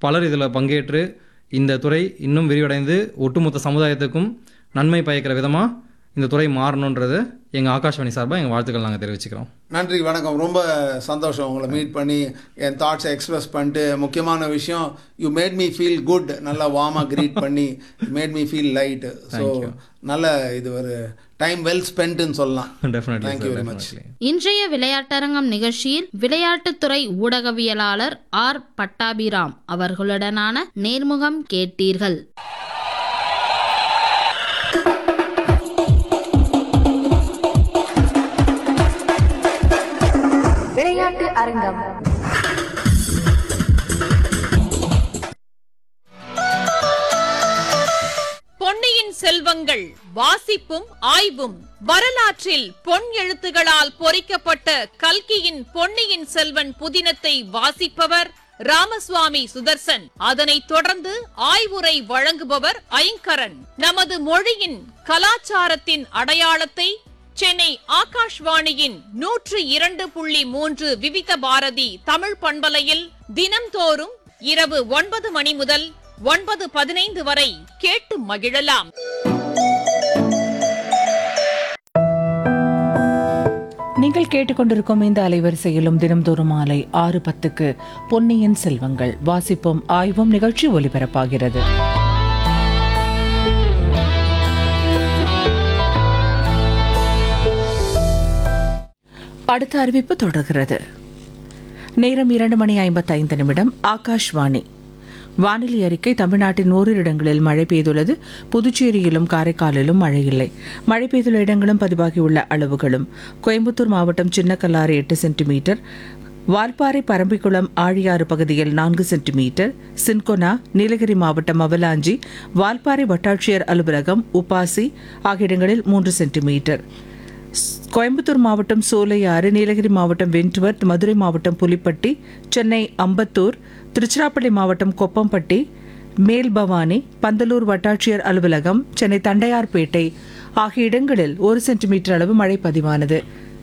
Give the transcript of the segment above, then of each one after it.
பலர் இதில் பங்கேற்று இந்த துறை இன்னும் விரிவடைந்து ஒட்டுமொத்த சமுதாயத்துக்கும் நன்மை பயக்கிற விதமாக இந்த துறை மாறணுன்றது எங்கள் ஆகாஷ்வாணி சார்பாக எங்கள் வாழ்த்துக்கள் நாங்கள் தெரிவிச்சுக்கிறோம் நன்றி வணக்கம் ரொம்ப சந்தோஷம் உங்களை மீட் பண்ணி என் தாட்ஸை எக்ஸ்பிரஸ் பண்ணிட்டு முக்கியமான விஷயம் you made me feel good நல்லா வார்மாக க்ரீட் பண்ணி made me feel light so நல்ல இது ஒரு டைம் வெல் ஸ்பென்ட்னு சொல்லலாம் definitely Thank you sir very much. Definitely இன்றைய விளையாட்டரங்கம் நிகழ்ச்சியில் விளையாட்டுத்துறை ஊடகவியலாளர் ஆர் பட்டாபிராம் அவர்களுடனான நேர்முகம் கேட்டீர்கள் விளையாட்டு அரங்கம் பொன்னியின் செல்வங்கள் வாசிப்பும் ஆய்வும் வரலாற்றில் பொன் எழுத்துகளால் பொறிக்கப்பட்ட கல்கியின் பொன்னியின் செல்வன் புதினத்தை வாசிப்பவர் ராமசுவாமி சுதர்சன் அதனைத் தொடர்ந்து ஆய்வுரை வழங்குபவர் ஐங்கரன் நமது மொழியின் கலாச்சாரத்தின் அடையாளத்தை சென்னை ஆகாஷ்வாணியின் நூற்று இரண்டு புள்ளி மூன்று விவித பாரதி தமிழ் பண்பலையில் தினம்தோறும் இரவு ஒன்பது மணி முதல் ஒன்பது பதினைந்து வரை கேட்டு மகிழலாம் நீங்கள் கேட்டுக்கொண்டிருக்கும் இந்த அலைவரிசையிலும் தினம்தோறும் மாலை ஆறு பத்துக்கு பொன்னியின் செல்வங்கள் வாசிப்பும் ஆய்வும் நிகழ்ச்சி ஒலிபரப்பாகிறது அடுத்த அறிவிப்பு தொடர்கிறது நேரம் இரண்டு மணி ஐம்பத்தைந்து நிமிடம் ஆகாஷ்வாணி வானிலை அறிக்கை தமிழ்நாட்டின் ஓரிரு இடங்களில் மழை பெய்துள்ளது புதுச்சேரியிலும் காரைக்காலிலும் மழை இல்லை மழை பெய்துள்ள இடங்களும் பதிவாகியுள்ள அளவுகளும் கோயம்புத்தூர் மாவட்டம் சின்னக்கல்லாறு எட்டு சென்டிமீட்டர் வால்பாறை பரம்பிக்குளம் ஆழியாறு பகுதியில் நான்கு சென்டிமீட்டர் சின்கொனா நீலகிரி மாவட்டம் அவலாஞ்சி வால்பாறை வட்டாட்சியர் அலுவலகம் உப்பாசி ஆகிய இடங்களில் மூன்று சென்டிமீட்டர் கோயம்புத்தூர் மாவட்டம் சோலையாறு நீலகிரி மாவட்டம் வென்ட்வர்த் மதுரை மாவட்டம் புலிப்பட்டி சென்னை அம்பத்தூர் திருச்சிராப்பள்ளி மாவட்டம் கொப்பம்பட்டி மேல்பவானி பந்தலூர் வட்டாட்சியர் அலுவலகம் சென்னை தண்டையார்பேட்டை ஆகிய இடங்களில் ஒரு சென்டிமீட்டர் அளவு மழை பதிவானது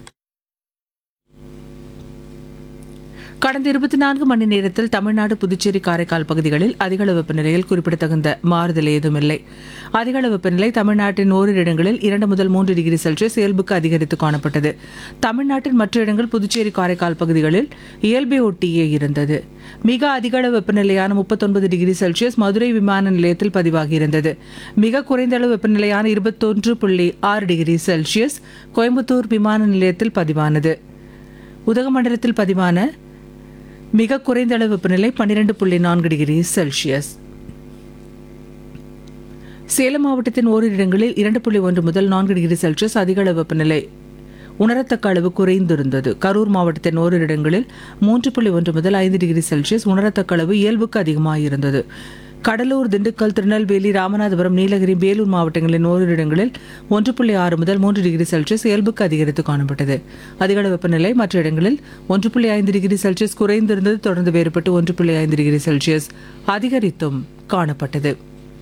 கடந்த இருபத்தி நான்கு மணி நேரத்தில் தமிழ்நாடு புதுச்சேரி காரைக்கால் பகுதிகளில் அதிகளவு வெப்பநிலையில் குறிப்பிடத்தகுந்த மாறுதல் ஏதுமில்லை அதிகளவு வெப்பநிலை தமிழ்நாட்டின் ஓரிரு இடங்களில் இரண்டு முதல் மூன்று டிகிரி செல்சியஸ் இயல்புக்கு அதிகரித்து காணப்பட்டது தமிழ்நாட்டின் மற்ற இடங்கள் புதுச்சேரி காரைக்கால் பகுதிகளில் இயல்பை ஒட்டியே இருந்தது மிக அதிகளவு வெப்பநிலையான முப்பத்தொன்பது டிகிரி செல்சியஸ் மதுரை விமான நிலையத்தில் பதிவாகியிருந்தது மிக குறைந்த அளவு வெப்பநிலையான இருபத்தொன்று புள்ளி ஆறு டிகிரி செல்சியஸ் கோயம்புத்தூர் விமான நிலையத்தில் பதிவானது உதகமண்டலத்தில் பதிவான மிக குறைந்த அளவு வெப்பநிலை பன்னிரண்டு புள்ளி நான்கு டிகிரி செல்சியஸ் சேலம் மாவட்டத்தின் ஓரிரு இடங்களில் இரண்டு புள்ளி ஒன்று முதல் நான்கு டிகிரி செல்சியஸ் அதிக அளவு வெப்பநிலை உணரத்தக்க அளவு குறைந்திருந்தது கரூர் மாவட்டத்தின் ஓரிரு இடங்களில் மூன்று புள்ளி ஒன்று முதல் ஐந்து டிகிரி செல்சியஸ் உணரத்தக்க அளவு இயல்புக்கு அதிகமாக இருந்தது கடலூர் திண்டுக்கல் திருநெல்வேலி ராமநாதபுரம் நீலகிரி வேலூர் மாவட்டங்களின் ஓரிரு இடங்களில் ஒன்று புள்ளி ஆறு முதல் மூன்று டிகிரி செல்சியஸ் இயல்புக்கு அதிகரித்து காணப்பட்டது அதிகள வெப்பநிலை மற்ற இடங்களில் ஒன்று புள்ளி ஐந்து டிகிரி செல்சியஸ் குறைந்திருந்தது தொடர்ந்து வேறுபட்டு ஒன்று புள்ளி ஐந்து டிகிரி செல்சியஸ் அதிகரித்தும் காணப்பட்டது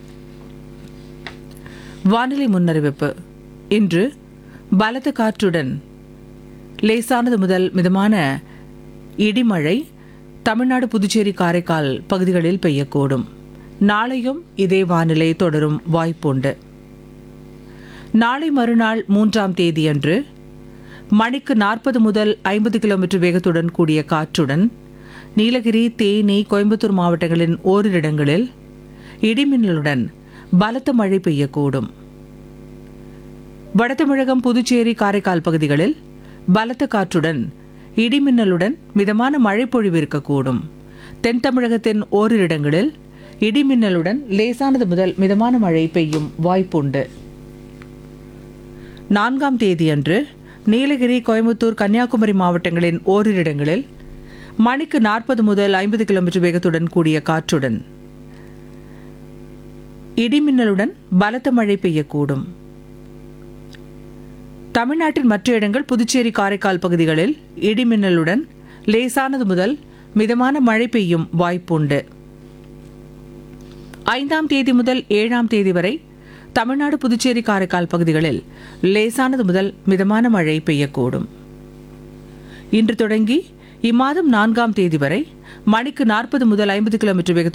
வானிலை முன்னறிவிப்பு இன்று பலத்த காற்றுடன் லேசானது முதல் மிதமான இடிமழை தமிழ்நாடு புதுச்சேரி காரைக்கால் பகுதிகளில் பெய்யக்கூடும் நாளையும் இதே வானிலை தொடரும் வாய்ப்புண்டு நாளை மறுநாள் மூன்றாம் தேதியன்று மணிக்கு நாற்பது முதல் ஐம்பது கிலோமீட்டர் வேகத்துடன் கூடிய காற்றுடன் நீலகிரி தேனி கோயம்புத்தூர் மாவட்டங்களின் ஓரிரு இடங்களில் இடிமின்னலுடன் பலத்த மழை பெய்யக்கூடும் வட தமிழகம் புதுச்சேரி காரைக்கால் பகுதிகளில் பலத்த காற்றுடன் இடிமின்னலுடன் மிதமான மழை பொழிவு இருக்கக்கூடும் தென் தமிழகத்தின் ஓரிரு இடங்களில் இடிமின்னலுடன் லேசானது முதல் மிதமான மழை பெய்யும் வாய்ப்புண்டு நான்காம் தேதியன்று நீலகிரி கோயம்புத்தூர் கன்னியாகுமரி மாவட்டங்களின் ஓரிரு இடங்களில் மணிக்கு நாற்பது முதல் ஐம்பது கிலோமீட்டர் வேகத்துடன் கூடிய காற்றுடன் இடிமின்னலுடன் பலத்த மழை பெய்யக்கூடும் தமிழ்நாட்டின் மற்ற இடங்கள் புதுச்சேரி காரைக்கால் பகுதிகளில் இடிமின்னலுடன் லேசானது முதல் மிதமான மழை பெய்யும் வாய்ப்புண்டு ஐந்தாம் தேதி முதல் ஏழாம் தேதி வரை தமிழ்நாடு புதுச்சேரி காரைக்கால் பகுதிகளில் லேசானது முதல் மிதமான மழை பெய்யக்கூடும் இன்று தொடங்கி இம்மாதம் நான்காம் தேதி வரை மணிக்கு நாற்பது முதல் ஐம்பது கிலோமீட்டர் வேகத்துடன்